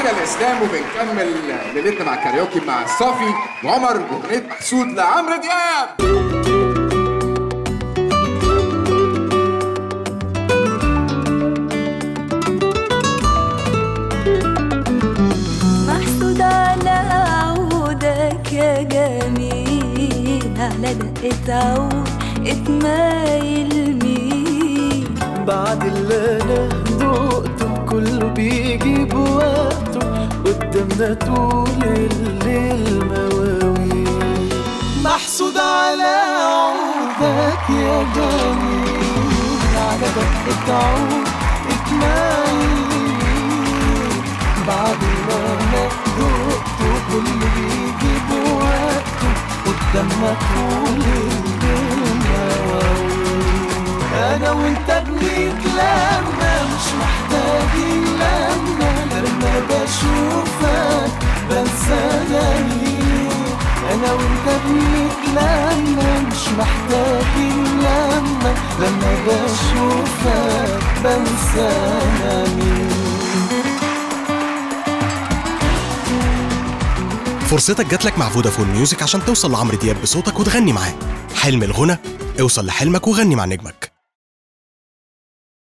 مستمعينا الاسلام وبنكمل ليلتنا مع كاريوكي مع صافي وعمر واغنيه محسود لعمرو دياب محسود على عودك يا جميل على دقة عود اتمايل مين بعد اللي انا دقته كله بيجي بوقته قدامنا طول الليل مواويل محسود على عودك يا جميل على دقة عود اتمايل بعد ما انا دقته كله بيجي بوقته قدامنا طول الليل مواويل انا وانت بنتلمى مش محتاجين لما لما بشوفك بنسى انا مين انا وانت بنتلمى مش محتاجين لما لما بشوفك بنسى انا مين فرصتك جاتلك مع فودافون ميوزك عشان توصل لعمرو دياب بصوتك وتغني معاه حلم الغنى اوصل لحلمك وغني مع نجمك